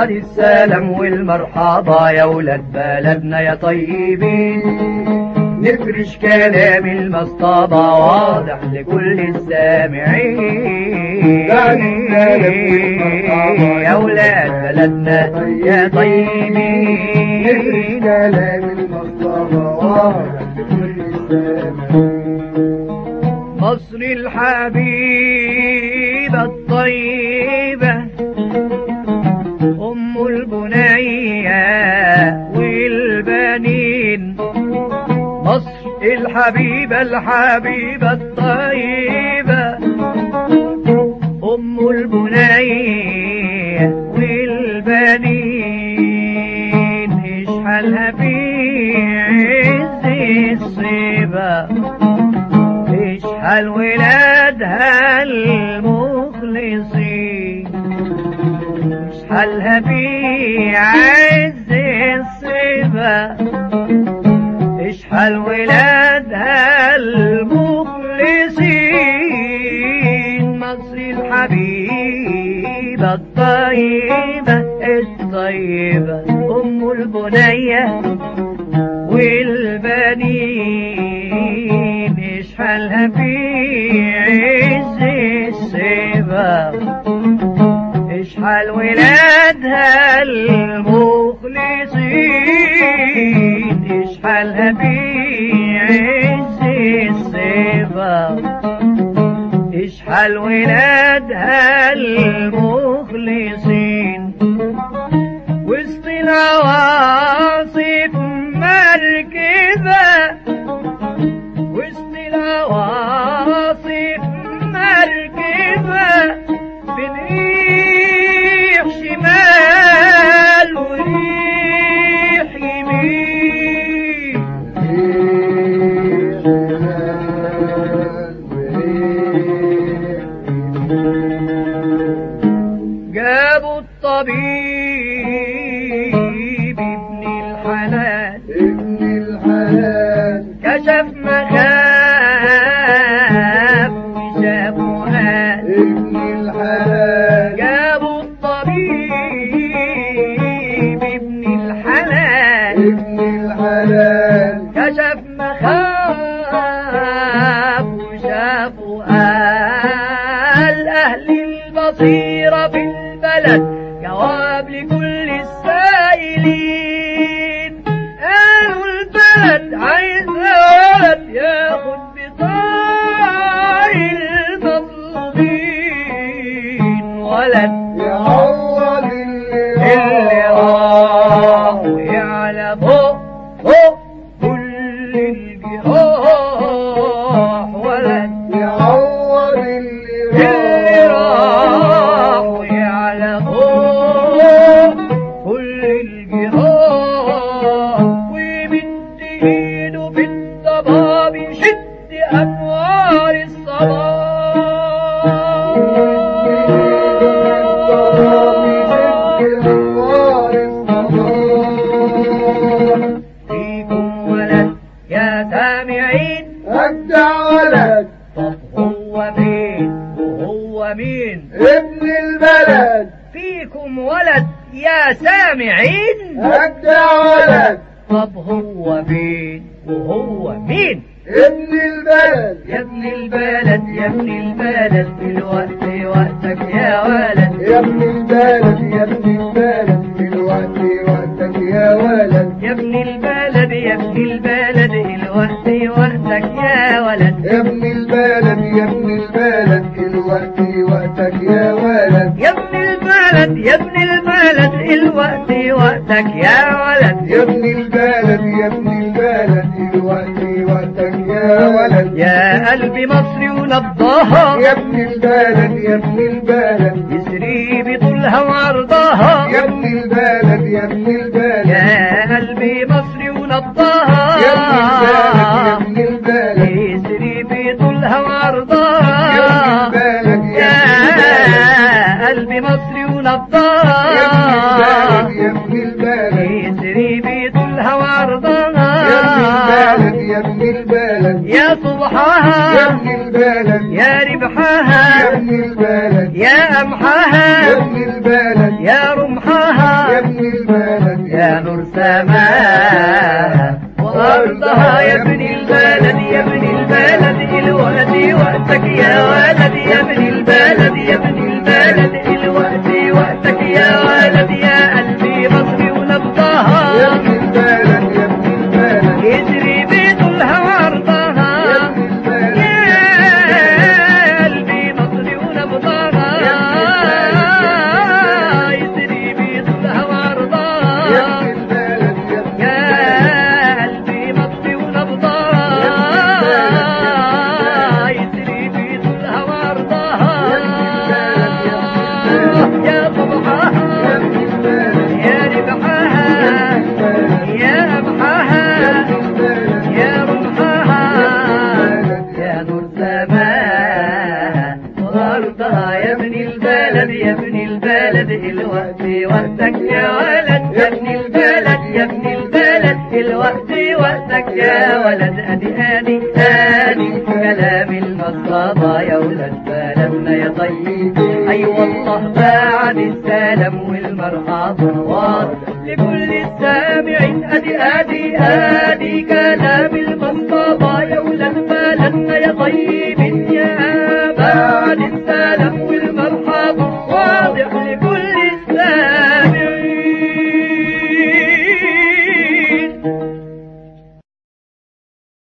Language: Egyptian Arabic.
بعد السلام والمرحبا يا ولاد بلدنا يا طيبين نفرش كلام المصطبة واضح لكل السامعين بعد السلام والمرحبا يا ولاد بلدنا يا نفرش طيبين كلام المصطفى واضح لكل السامعين مصر الحبيبة الطيبة أم البنية والبنين مصر الحبيبة الحبيبة الطيبة أم البنية والبنين اشحالها في عز الصبا اشحال ولادها المخلصين اشحالها في عز الصبا اشحال ولادها المخلصين مصر الحبيبة الطيبة الطيبة أم البنية والبنين اشحالها في عز السبا اشحال ولادها المخلصين اشحالها في عز السبا اشحال ولادها المخلصين وسط العواصف مركبة وسط العواصف مركبة بنريح شمال وريح يمين جابوا الطبيب ابن الحلال ابن الحلال كشف مخاف وشافوا قال ابن الحلال جابوا الطبيب ابن الحلال ابن الحلال كشف مخاف وشافوا قال أهل البصيرة في البلد جواب لكل السائلين قالوا البلد عايز ولد ياخد بطار المظلومين ولد يعوض اللي اللي راح ويعلى فوق فوق كل الجراح ولد يعوض اللي اللي راح ويعلى فوق كل الجراح ويمد ايده في الضباب يشد انوار الصباح فيكم ولد يا سامعين أجدع ولد طب هو مين وهو مين ابن البلد فيكم ولد يا سامعين أجدع ولد طب هو مين وهو مين ابن البلد يا ابن البلد يا ابن البلد الوقت وقتك يا ولد يا ابن البلد يا ابن البلد الوقت وقتك يا ولد يا ابن البلد يا ابن البلد الوقت وقتك يا ولد يا ابن البلد يا ابن البلد الوقت وقتك يا ولد يا ابن البلد يا ابن البلد الوقت وقتك يا ولد يا ابن البلد يا ابن البلد الوقت وقتك يا ولد يا قلبي مصري ونبضها يا ابن البلد يا ابن البلد يسري بطولها وعرضها يا ابن البلد يا ابن البلد يا قلبي مصري ونبضها يا ابن البلد يا ابن البلد يسري بطولها وعرضها يا ابن البلد يا ابن يا قلبي مصري ونبضها يا ابن البلد يا ابن البلد يسري بطولها وعرضها يا ابن البلد يا ابن البلد يا يا صبحها ابن البلد يا يا ربحها ابن البلد يا يا أمحها ابن البلد يا رمحها يا نور سماها وأرضها يا ابن البلد يا ابن البلد الوقت وقتك يا ولد يا ابن البلد يا ابن البلد الوقت وقتك يا ولد يا قلبي مصري يا ونبضها ابن البلد يا ابن البلد يجري بطولها يا وعرضها ابن البلد يا قلبي مصري ونبضها يجري بطولها يا وعرضها ابن البلد يا ابن يا قلبي مطفي ونبضها يسري في طولها وعرضها يا صبحها يا ربحها يا أبحاها يا رمحها يا نور سماها وأرضها يا ابن البلد يا ابن البلد الوقت وقتك يا ولد يا ابن البلد يا ابن البلد الوقت وقتك يا ولد ادي ادي ادي كلام المصطفى يا ولد سلامنا يا طيب اي والله بعد السلام والمرحبا واضح لكل السامعين ادي ادي ادي